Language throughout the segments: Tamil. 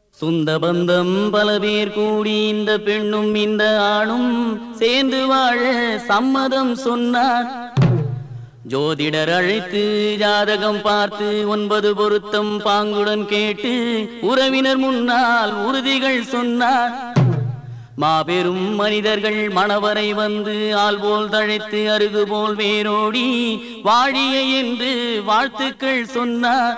சொந்த பந்தம் பல பேர் கூடி இந்த பெண்ணும் இந்த ஆணும் சேர்ந்து வாழ சம்மதம் சொன்னார் ஜோதிடர் அழைத்து ஜாதகம் பார்த்து ஒன்பது பொருத்தம் பாங்குடன் கேட்டு உறவினர் முன்னால் உறுதிகள் சொன்னார் மாபெரும் மனிதர்கள் மணவரை வந்து ஆள் போல் தழைத்து அருகு போல் வேரோடி வாழிய என்று வாழ்த்துக்கள் சொன்னார்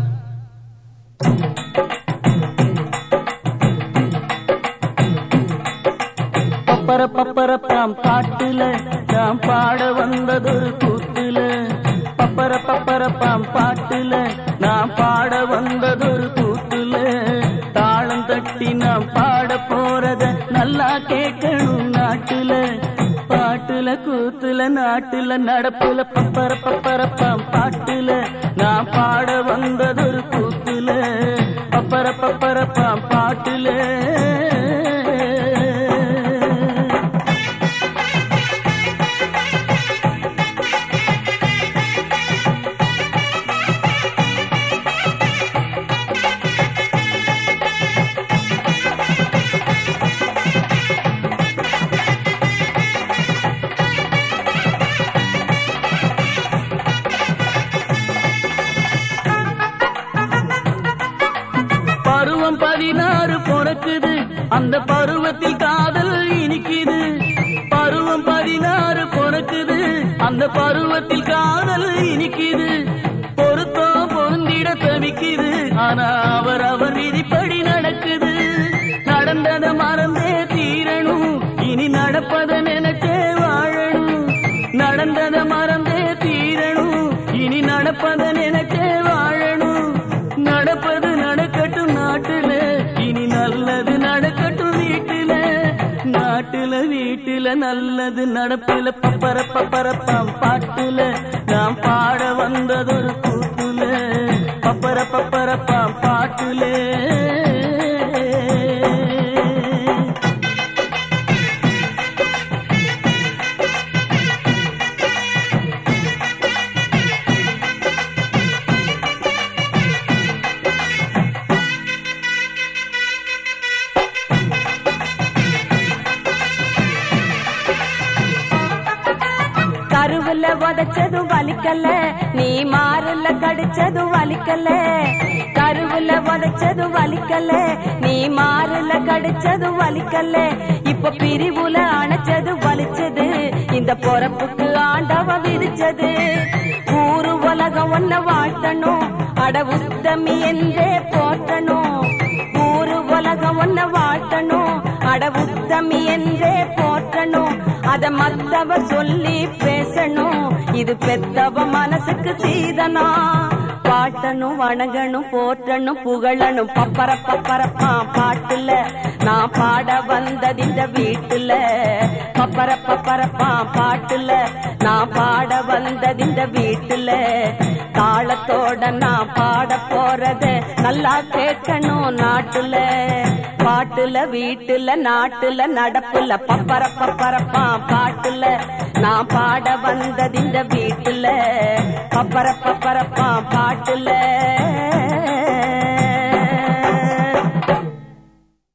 பப்பர பப்பரப்பாம் பாட்டுல நாம் பாட வந்ததொரு கூத்துல பப்பர பப்பரப்பாம் பாட்டுல நாம் பாட வந்ததொரு கூத்துல தாளம் தட்டி நாம் பாட போறத நல்லா கேட்கணும் நாட்டுல பாட்டுல கூத்துல நாட்டுல நடப்புல பப்பர பப்பரப்பாம் பாட்டுல நான் பாட வந்ததொரு கூத்துல பப்பர பப்பரப்பாம் பாட்டுல பருவம் பதினாறு பிறக்குது அந்த பருவத்தில் காதல் இனிக்குது பருவம் பதினாறு பிறக்குது அந்த பருவத்தில் காதல் இனிக்குது பொருத்தம் பொருந்திட தவிக்குது ஆனா அவர் அவர் விதிப்படி நடக்குது நடந்தத மறந்தே தீரணும் இனி நடப்பத நினைச்சே வாழணும் நடந்தத மறந்தே தீரணும் இனி நடப்பத நினைச்சே வாழணும் நடப்பது நடக்கட்டும் நாட்டுல இனி நல்லது நடக்கட்டும் வீட்டுல நாட்டுல வீட்டுல நல்லது நடப்புல பப்பர பப்பரப்பாம் பாட்டுல நாம் பாட வந்ததொரு கூட்டுல பப்பர பப்பரப்பாம் பாட்டுல கருவுல உதைச்சதும் வலிக்கல நீ மாறுல கடிச்சதும் வலிக்கல கருவுல உதைச்சதும் வலிக்கல நீ மாறுல கடிச்சதும் வலிக்கல இப்ப பிரிவுல அணைச்சது வலிச்சது இந்த பொறப்புக்கு ஆண்டவ விதிச்சது ஊரு உலகம் ஒன்ன வாழ்த்தணும் அட உத்தமி என்றே போற்றணும் ஊரு உலகம் ஒன்ன வாழ்த்தணும் அட உத்தமி என்றே போற்றணும் அத மத்தவர் சொல்லி பேசணும் இது பெத்தவ மனசுக்கு சீதனா பாட்டணும் வணங்கணும் போற்றணும் புகழணும் பப்பர பப்பரப்பா பாட்டுல நான் பாட வந்தது இந்த வீட்டுல பப்பர பப்பரப்பா பாட்டுல நான் பாட வந்தது இந்த வீட்டுல தாளத்தோட நான் பாட போறத நல்லா கேட்கணும் நாட்டுல பாட்டுல வீட்டுல நாட்டுல நடப்புல பப்பர பப்பரப்பா பாட்டுல நான் பாட வந்தது இந்த வீட்டுல பப்பர பப்பரப்பா பாட்டுல